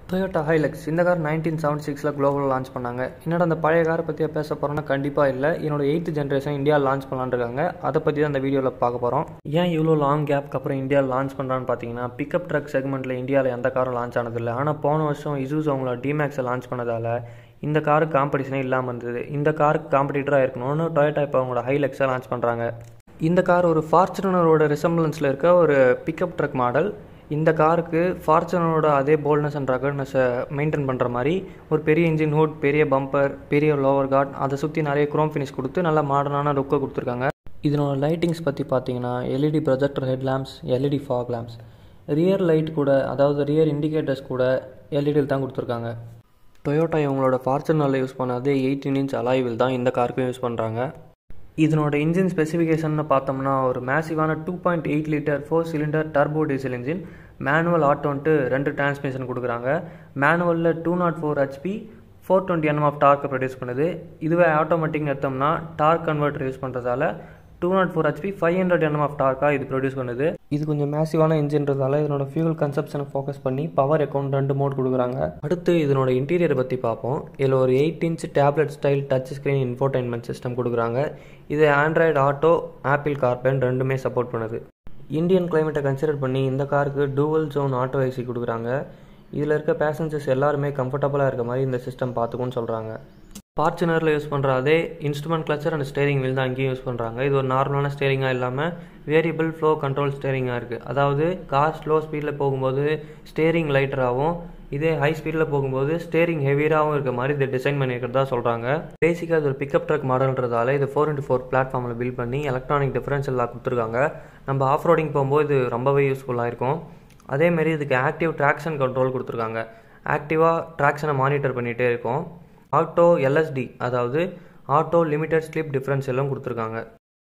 Toyota Hilux இந்த car nineteen seventy சிக்ஸில் குளோபலில் லான்ச் பண்ணாங்க என்னடா அந்த பழைய காரை பற்றி பேச போகிறோன்னா கண்டிப்பாக இல்லை என்னோட எயித்து ஜென்ரேஷன் இந்தியாவில் லான்ச் பண்ணலான்னு இருக்காங்க அதை பற்றி தான் இந்த வீடியோவில் பார்க்க போகிறோம் ஏன் இவ்வளோ லாங் கேப்க்கு அப்புறம் இந்தியாவில் லான்ச் பண்ணுறான்னு பார்த்தீங்கன்னா பிக்கப் ட்ரக் செக்மெண்ட்டில் இந்தியாவில் எந்த காரும் லான்ச் ஆனதில்லை ஆனால் போன வருஷம் இசூஸ் அவங்களோட டிமேக்ஸை லான்ச் பண்ணதால் இந்த காருக்கு காம்படிஷனே இல்லாமல் இருந்தது இந்த காருக்கு காம்படிட்டராக இருக்கணும்னு டொயோட்டா இப்போ அவங்களோட ஹைலக்ஸை லான்ச் பண்ணுறாங்க இந்த கார் ஒரு ஃபார்ச்சுனரோட ரிசம்பிளன்ஸில் இருக்க ஒரு பிக்கப் ட்ரக் மாடல் இந்த காருக்கு ஃபார்ச்சுனரோட அதே போல்ட்னஸ் அண்ட் ரகட்னஸை மெயின்டைன் பண்ணுற மாதிரி ஒரு பெரிய இன்ஜின் ஹூட் பெரிய பம்பர் பெரிய லோவர் கார்ட் அதை சுற்றி நிறைய குரோம் ஃபினிஷ் கொடுத்து நல்ல மாடர்னான லுக்கை கொடுத்துருக்காங்க இதனோட லைட்டிங்ஸ் பற்றி பார்த்தீங்கன்னா LED projector head lamps LED fog lamps rear light கூட அதாவது ரியர் இண்டிகேட்டர்ஸ் கூட எல்இடியில் தான் கொடுத்துருக்காங்க டொயோட்டா இவங்களோட ஃபார்ச்சுனரில் யூஸ் பண்ணாதே எயிட்டீன் இன்ச் அலாய்வில் தான் இந்த காருக்கும் யூஸ் பண்ணுறாங்க இதனோட இன்ஜின் ஸ்பெசிஃபிகேஷன் பார்த்தோம்னா ஒரு மேசிவான two point eight litre four cylinder turbo diesel engine manual auto and ரெண்டு டிரான்ஸ்மிஷன் கொடுக்குறாங்க மேனுவலில் two naught four HP four twenty NM of டார்க்கை ப்ரொடியூஸ் பண்ணுது இதுவே ஆட்டோமேட்டிக் எடுத்தோம்னா டார்க் கன்வெர்ட்டர் யூஸ் பண்ணுறதால two naught four HP five hundred NM of டார்க்காக இது ப்ரொடியூஸ் பண்ணுது இது கொஞ்சம் மேசிவான இன்ஜின்றதால இதனோட ஃபியூல் கன்சப்ஷனை ஃபோக்கஸ் பண்ணி பவர் அக்கௌண்ட் ரெண்டு மோட் கொடுக்குறாங்க அடுத்து இதனோட இன்டீரியர் பற்றி பார்ப்போம் இதில் ஒரு eight inch tablet style touch screen infotainment system கொடுக்குறாங்க இது ஆண்ட்ராய்டு ஆட்டோ ஆப்பிள் கார்பன் ரெண்டுமே சப்போர்ட் பண்ணுது இந்தியன் கிளைமேட்டை கன்சிடர் பண்ணி இந்த காருக்கு டூவல் ஜோன் ஆட்டோ ஐசி கொடுக்குறாங்க இதில் இருக்க பேசஞ்சர்ஸ் எல்லாருமே கம்ஃபர்டபுளாக இருக்க மாதிரி இந்த சிஸ்டம் பார்த்துக்குன்னு சொல்கிறாங்க ஃபார்ச்சுனரில் யூஸ் பண்ணுற அதே instrument cluster and steering wheel தான் அங்கேயும் யூஸ் பண்ணுறாங்க இது ஒரு நார்மலான ஸ்டேரிங்காக இல்லாமல் வேரியபிள் ஃப்ளோ கண்ட்ரோல் ஸ்டேரிங்காக இருக்குது அதாவது கார் ஸ்லோ ஸ்பீடில் போகும்போது ஸ்டேரிங் லைட்டராகவும் இதே ஹை ஸ்பீடில் போகும்போது ஸ்டேரிங் ஹெவியராகவும் இருக்க மாதிரி இதை டிசைன் பண்ணியிருக்கிறதா சொல்கிறாங்க பேசிக்காக இது ஒரு பிக்கப் ட்ரக் மாடல்ன்றதால இது ஃபோர் இன்ட்டு ஃபோர் பிளாட்ஃபார்மில் பில்ட் பண்ணி எலக்ட்ரானிக் டிஃபரன்ஷியல் லாக் கொடுத்துருக்காங்க நம்ம ஆஃப் ரோடிங் போகும்போது இது ரொம்பவே யூஸ்ஃபுல்லாக இருக்கும் அதேமாரி இதுக்கு ஆக்டிவ் ட்ராக்ஷன் கண்ட்ரோல் கொடுத்துருக்காங்க ஆக்டிவாக ட்ராக்ஷனை மானிட்டர் பண்ணிகிட்டே இருக்கும் ஆட்டோ எல்எஸ்டி அதாவது ஆட்டோ லிமிட்டட் ஸ்லிப் டிஃப்ரென்ஸ் எல்லாம் கொடுத்துருக்காங்க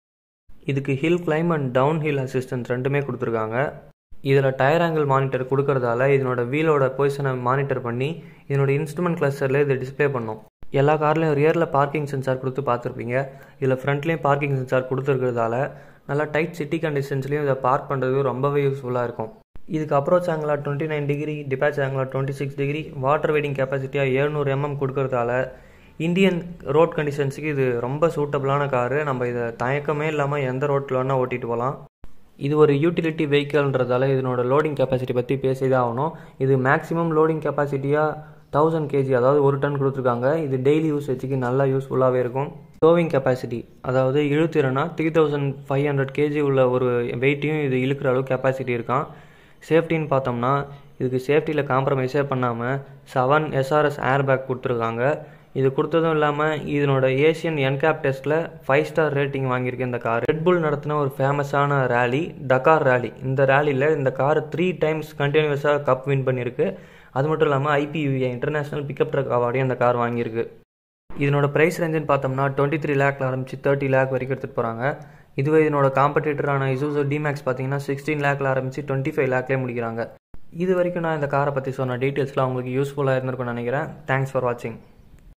இதுக்கு hill climb and downhill assistance ரெண்டுமே கொடுத்துருக்காங்க இதில் டயர் ஆங்கிள் மானிட்டர் கொடுக்கறதால இதனோட வீலோட பொசிஷனை மானிட்டர் பண்ணி இதனோட இன்ஸ்ட்ருமெண்ட் கிளஸ்டரில் இதை டிஸ்பிளே பண்ணும் எல்லா கார்லையும் ரியரில் பார்க்கிங் சென்சார் கொடுத்து பார்த்துருப்பீங்க இதில் ஃப்ரண்ட்லேயும் பார்க்கிங் சென்சார் கொடுத்துருக்கிறதால நல்லா டைட் சிட்டி கண்டிஷன்ஸ்லையும் இதை பார்க் பண்ணுறது ரொம்பவே யூஸ்ஃபுல்லாக இருக்கும் இதுக்கு அப்ரோச் ஆங்கிளாக டுவெண்ட்டி நைன் டிகிரி டிபேச் ஆங்கிளாக twenty six degree water wading கெப்பாசிட்டியாக எழுநூறு எம்எம் கொடுக்கறதால இந்தியன் ரோட் கண்டிஷன்ஸுக்கு இது ரொம்ப சூட்டபிளான காரு நம்ம இதை தயக்கமே இல்லாமல் எந்த ரோட்டில் வேணால் ஓட்டிகிட்டு போகலாம் இது ஒரு யூட்டிலிட்டி வெஹிக்கல்ன்றதால இதனோட லோடிங் கெப்பாசிட்டி பற்றி பேசி தான் ஆகணும் இது மேக்ஸிமம் லோடிங் கெப்பாசிட்டியாக தௌசண்ட் கேஜி அதாவது ஒரு டன் கொடுத்துருக்காங்க இது டெய்லி யூசேஜுக்கு நல்லா யூஸ்ஃபுல்லாகவே இருக்கும் டோவிங் கெப்பாசிட்டி அதாவது இழுத்திறனா three thousand five hundred KG உள்ள ஒரு வெயிட்டையும் இது இழுக்கிற அளவுக்கு கெப்பாசிட்டி இருக்கான் சேஃப்டின்னு பார்த்தோம்னா இதுக்கு சேஃப்டியில் காம்ப்ரமைஸே பண்ணாமல் செவன் எஸ்ஆர்எஸ் ஏர் பேக் கொடுத்துருக்காங்க இது கொடுத்ததும் இல்லாமல் இதனோட ஏசியன் என்கேப் டெஸ்ட்டில் ஃபைவ் ஸ்டார் ரேட்டிங் வாங்கியிருக்கு இந்த கார் ரெட்புல் நடத்தின ஒரு ஃபேமஸான ரேலி டக்கார் ரேலி இந்த ரேலியில் இந்த கார் த்ரீ டைம்ஸ் கண்டினியூஸாக கப் வின் பண்ணியிருக்கு அது மட்டும் இல்லாமல் ஐபியூஏ இன்டர்நேஷ்னல் பிக்கப் ட்ரக் அவார்டையும் இந்த கார் வாங்கியிருக்கு இதனோட ப்ரைஸ் ரேஞ்சுன்னு பார்த்தோம்னா டுவெண்ட்டி த்ரீ லேக்கில் ஆரம்பிச்சு தேர்ட்டி லேக் வரைக்கும் எடுத்துகிட்டு போகிறாங்க இதுவே இதனோட காம்படிட்டரான இசூசோ டிமேக்ஸ் பார்த்தீங்கன்னா சிக்ஸ்டீன் லேக்கில் ஆரம்பிச்சு டுவெண்ட்டி ஃபைவ் லேக்லேயே முடிக்கிறாங்க இது வரைக்கும் நான் இந்த காரை பற்றி சொன்ன டீட்டெயில்ஸ்லாம் உங்களுக்கு யூஸ்ஃபுல்லாக இருந்திருக்கும்னு நினைக்கிறேன் தேங்க்ஸ் ஃபார் வாட்சிங்